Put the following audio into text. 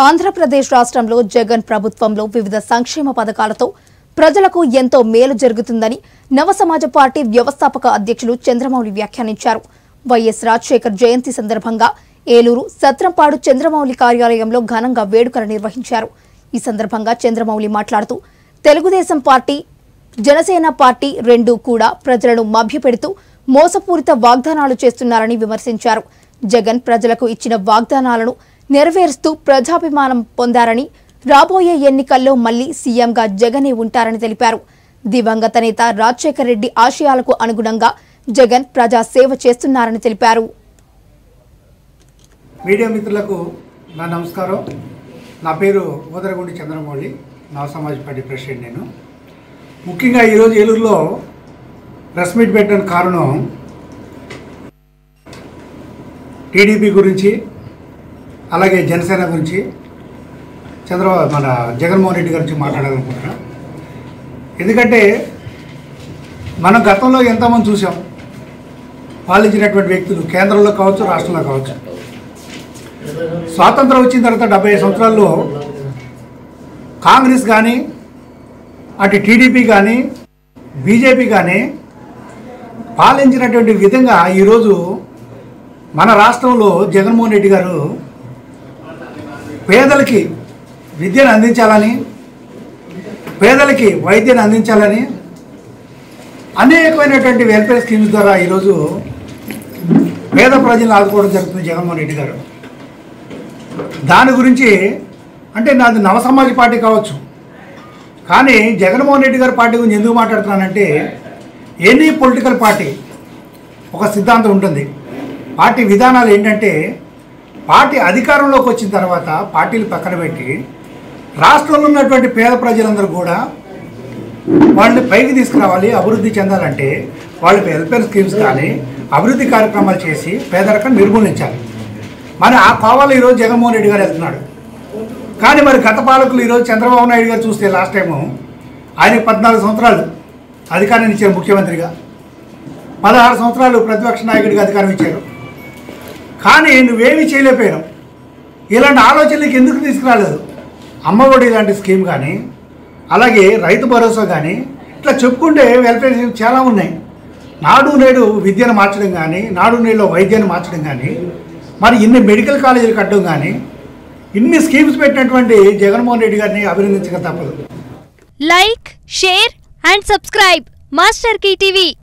ఆంధ్రప్రదేశ్ రాష్ట్రంలో జగన్ ప్రభుత్వంలో వివిధ సంక్షేమ పథకాలతో ప్రజలకు ఎంతో మేలు జరుగుతుందని నవ సమాజ పార్టీ వ్యవస్థాపక అధ్యక్షులు చంద్రమౌళి వ్యాఖ్యానించారు వైఎస్ రాజశేఖర్ జయంతి సందర్భంగా ఏలూరు సత్రంపాడు చంద్రమౌళి కార్యాలయంలో ఘనంగా వేడుకలు నిర్వహించారు ఈ సందర్భంగా చంద్రమౌళి మాట్లాడుతూ తెలుగుదేశం పార్టీ జనసేన పార్టీ రెండూ కూడా ప్రజలను మభ్యపెడుతూ మోసపూరిత వాగ్దానాలు చేస్తున్నారని విమర్శించారు జగన్ ప్రజలకు ఇచ్చిన వాగ్దానాలను నెరవేరుస్తూ ప్రజాభిమానం పొందారని రాబోయే ఎన్నికల్లో మళ్లీ సీఎంగా జగనే ఉంటారని తెలిపారు దివంగత నేత రాజశేఖర రెడ్డి ఆశయాలకు అనుగుణంగా జగన్ ప్రజా సేవ చేస్తున్నారని తెలిపారు మీడియా మిత్రులకు నా నమస్కారం నా పేరు ఓదరగుండి చంద్రమౌళి నవ సమాజ్ పార్టీ ప్రెసిడెంట్ నేను ముఖ్యంగా ఈరోజు ఏలూరులో ప్రెస్ మీట్ పెట్టడానికి కారణం టీడీపీ గురించి అలాగే జనసేన గురించి చంద్రబాబు మన జగన్మోహన్ రెడ్డి గురించి మాట్లాడాలనుకుంటున్నాను ఎందుకంటే మనం గతంలో ఎంతమంది చూసాం పాలించినటువంటి వ్యక్తులు కేంద్రంలో కావచ్చు రాష్ట్రంలో కావచ్చు స్వాతంత్రం వచ్చిన తర్వాత డెబ్బై సంవత్సరాల్లో కాంగ్రెస్ కానీ అటు టీడీపీ కానీ బీజేపీ కానీ పాలించినటువంటి విధంగా ఈరోజు మన రాష్ట్రంలో జగన్మోహన్ రెడ్డి గారు పేదలకి విద్యను అందించాలని పేదలకి వైద్యాన్ని అందించాలని అనేకమైనటువంటి వెల్ఫేర్ స్కీమ్స్ ద్వారా ఈరోజు పేద ప్రజలను ఆదుకోవడం జరుగుతుంది జగన్మోహన్ రెడ్డి గారు దాని గురించి అంటే నాది నవ సమాజ్ పార్టీ కావచ్చు కానీ జగన్మోహన్ రెడ్డి గారి పార్టీ గురించి ఎందుకు మాట్లాడుతున్నానంటే ఎనీ పొలిటికల్ పార్టీ ఒక సిద్ధాంతం ఉంటుంది పార్టీ విధానాలు ఏంటంటే పార్టీ అధికారంలోకి వచ్చిన తర్వాత పార్టీలు పక్కన పెట్టి రాష్ట్రంలో ఉన్నటువంటి పేద ప్రజలందరూ కూడా వాళ్ళని పైకి తీసుకురావాలి అభివృద్ధి చెందాలంటే వాళ్ళకి వెల్ఫేర్ స్కీమ్స్ కానీ అభివృద్ధి కార్యక్రమాలు చేసి పేదరికం నిర్మూలించాలి మరి ఆ కోవలో ఈరోజు జగన్మోహన్ రెడ్డి గారు వెళ్తున్నాడు కానీ మరి గత పాలకులు ఈరోజు చంద్రబాబు నాయుడు గారు చూస్తే లాస్ట్ టైము ఆయన పద్నాలుగు సంవత్సరాలు అధికారాన్ని ఇచ్చారు ముఖ్యమంత్రిగా పదహారు సంవత్సరాలు ప్రతిపక్ష నాయకుడిగా అధికారం ఇచ్చారు కానీ నువ్వేమీ చేయలేకపోయావు ఇలాంటి ఆలోచనలకు ఎందుకు తీసుకురాలేదు అమ్మఒడి ఇలాంటి స్కీమ్ కానీ అలాగే రైతు భరోసా కానీ ఇట్లా చెప్పుకుంటే వెల్ఫేర్ స్కీమ్ చాలా ఉన్నాయి నాడు నేడు విద్యను మార్చడం కానీ నాడు నేడులో వైద్యాన్ని మార్చడం కానీ మరి ఇన్ని మెడికల్ కాలేజీలు కట్టడం కానీ ఇన్ని స్కీమ్స్ పెట్టినటువంటి జగన్మోహన్ రెడ్డి గారిని అభినందించక తప్పదు like share and subscribe master TV